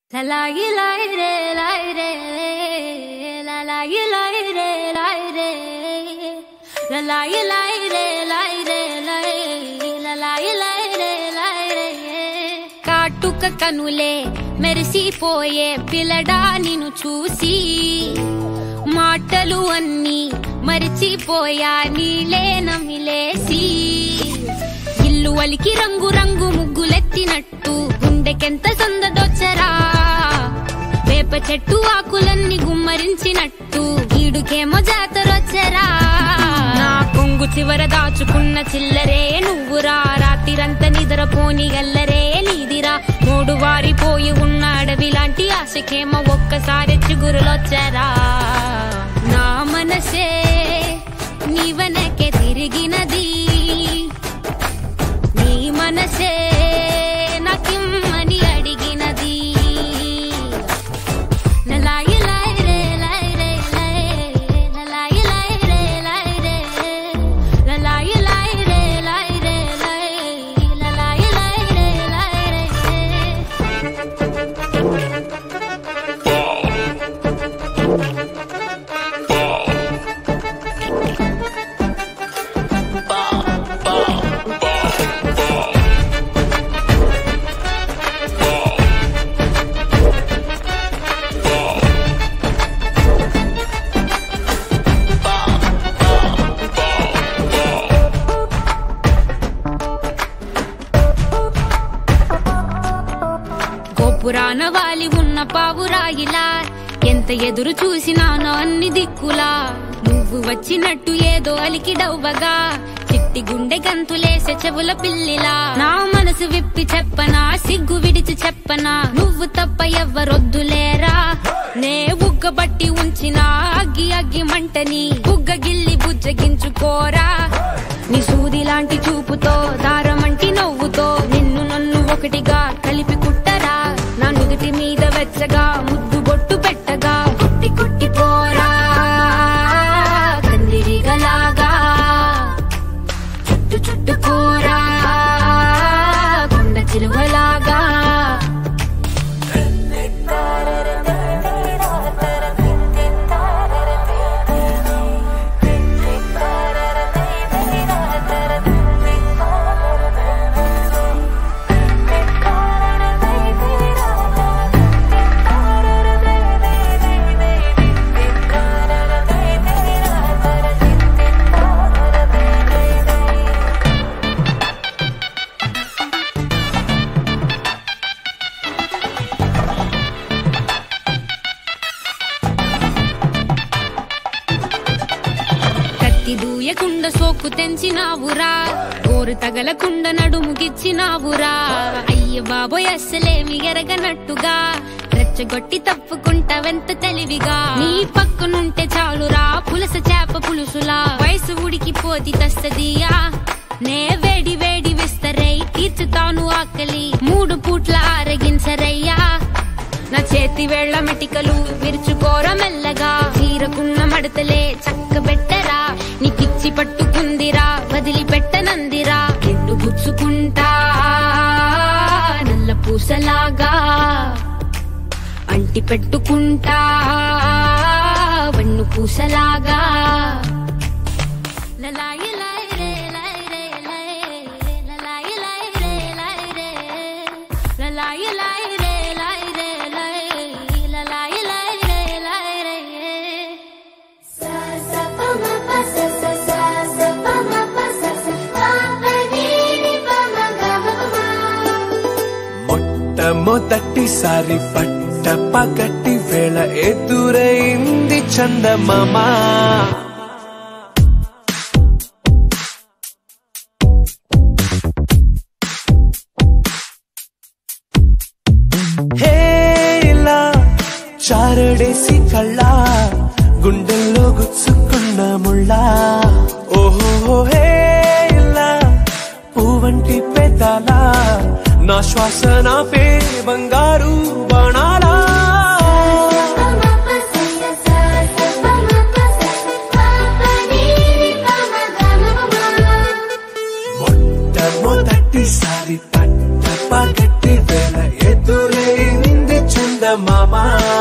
La la yi la yi re la yi re la la yi la yi re la yi re la la yi la yi re la yi re la yi la la yi la yi re la yi re కాటుక కనులే మెరిసిపోయే పిల్లడా నిన్ను చూసి మాటలు అన్నీ మరిచిపోయా నీలే నమిలేసి ఇల్లు వలికి రంగు రంగు ముగ్గులెత్తినట్టు గుండెకెంత సందదొచ్చరా వేప చెట్టు ఆకులన్నీ గుమ్మరించినట్టు ఈడుకేమో జాతరొచ్చరా నా కొంగు చివర దాచుకున్న చిల్లరే నువ్వురా రాత్రిరంతా నిద్రపోని గల్లరే నీదిరా మూడు వారిపోయి ఉన్న అడవి లాంటి ఆశకేమో ఒక్కసారి చిగురులొచ్చరా నా మనసే నీ వెనకే తిరిగినది నీ మనసే నాకిమ్మని అడిగినది లలాయి లాయి రే లాయి రే లాయి లలాయి లాయి రే లాయి రే లలాయి లాయి రే లాయి రే లాయి లలాయి లాయి రే లాయి రే గోపురాన వాలి ఉన్న పావురాయిలా ఎంత ఎదురు చూసినానో అన్ని దిక్కులా నువ్వు వచ్చినట్టు ఏదో అలికి డవ్వగా చిట్టి గుండె గంతులేసే చెవుల పిల్లిలా నా మనసు విప్పి చెప్పనా సిగ్గు విడిచి చెప్పనా నువ్వు తప్ప ఎవ్వరొద్దులేరా నే ఉగ్గబట్టి ఉంచిన అగ్గి అగ్గి మంటని బుగ్గ గిల్లి బుజ్జగించుకోరా నీ సూది లాంటి చూపుతో దారమంటి నవ్వుతో నిన్ను నన్ను ఒకటిగా కలిపి కుట్టరా నా నుదుటి మీద వెచ్చగా ముద్దు బొట్టు పెట్టగా కుట్టి కుట్టి పోరా కందిరిగలాగా చుట్టు చుట్టు పోరా కొండ చిలువలాగా కత్తి దూయకుండా సోకు తెంచినావురా గోరు తగలకుండా నడుముగిచ్చినావురా అయ్య బాబోయ్ అస్సలేమి ఎరగనట్టుగా రెచ్చగొట్టి తప్పుకుంటావెంత తెలివిగా నీ పక్కనుంటే చాలురా పులస చేప పులుసులా వయసు ఉడికిపోతి తస్తదియా నే వేడి వేడి విస్తరై తీర్చుతాను ఆకలి మూడు పూట్ల ఆరగించరయ్యా నా చేతి వేళ్ల మెటికలు విరుచుకోర మెల్లగా తీరకున్న మడతలే చక్క పెట్టరా నీ పిచ్చి పట్టుకుందిరా వదిలిపెట్టనందిరా ఎన్ను గుచ్చుకుంటా నల్ల పూసలాగా అంటి పెట్టుకుంటా వన్ను పూసలాగా లలాయి లాయి రే లాయి రే లాయి లలాయి లాయి రే లాయి రే లలాయి లాయి రే లాయి రే లాయి లలాయి లాయి రే లాయి రే Sa sa pa ma pa sa sa sa sa pa ma pa sa sa pa pa ni ni pa ma ga ma pa ma. మొట్టమొదటిసారి పట్ట పగటి వేళ ఎదురైంది చందమామ హే ఇలా చారడేసి కళ్ళ గుండెల్లో గుచ్చుకున్న ముళ్ళ ఓహో హే ఇలా పువ్వంటి పెదాల నా శ్వాస నా పే బంగారు బాణాలా Pa ma pa sa sa sa sa pa ma pa sa sa pa pa ni ni pa ma ga ma pa ma. మొట్టమొదటిసారి పట్ట పగటి వేళ ఎదురైంది చంద చందమామ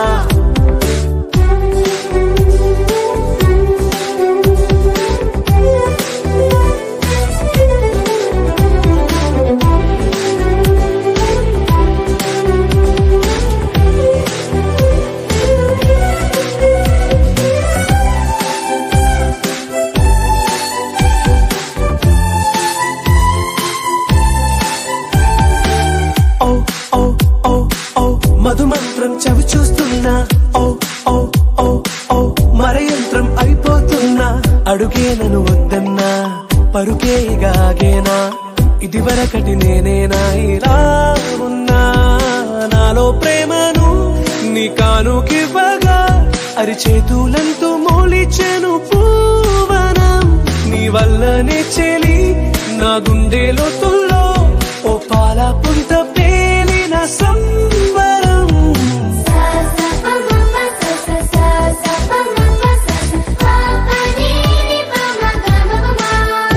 ఓ ఓ ఓ ఓ మధుమంత్రం చవి చూస్తున్నా ఓ ఓ ఓ ఓ మరయంత్రం అయిపోతున్నా అడుగే నన్ను వద్దన్నా పరుగే గాగేనా ఇది వరకటి నేనేనా ఇలా ఉన్నా నాలో ప్రేమను నీ కానుకివ్వగా అరిచేతులంతో మోలిచెను పూవనం నీ వల్లనే చెలి నా గుండె లోతుల్లో ఓ పాల పుంత పేలిన సంబరం sa sa pa ma pa sa sa sa sa pa ma pa sa sa pa pa ni ni pa ma ga ma ma ma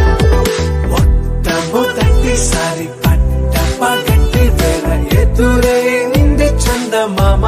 మొట్టమొదటిసారి పట్ట పగటి వేళ ఎదురైంది చందమామ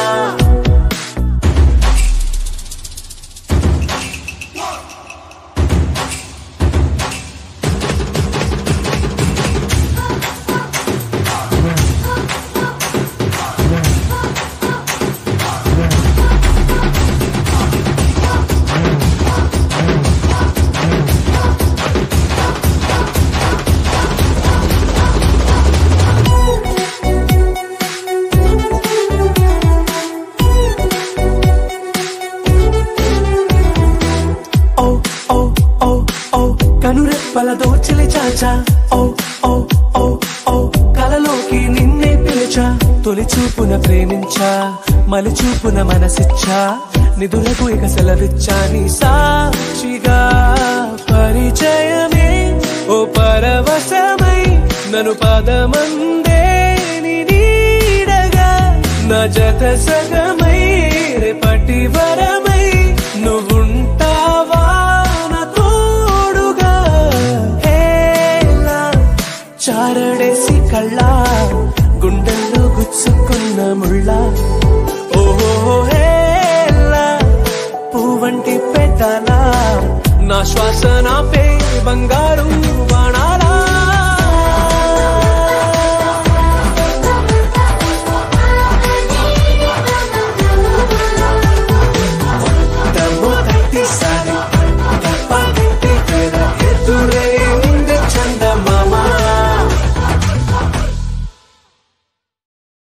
ఓ ఓ ఓ ఓ కనురెప్పల దోచలి చాచా ఓ ఓ ఓ ఓ కలలోకి నిన్నే పిలిచా తొలి చూపున ప్రేమించా మలి చూపున మనసిచ్చా నిధులకు ఇక సెలవిచ్చా నీ సాక్షిగా పరిచయమే ఓ పరవశమై నన్ను పదమందే నీ నీడగా నా జత సగమై రేపటి వరమై నువ్వుంటావా నా తోడుగా హేలా చారడేసి కళ్ళ గుండెల్లో గుచ్చుకున్న ముళ్ళ ఓహో హేలా పువ్వంటి పెట్టాలా నా శ్వాస నాపే బంగారు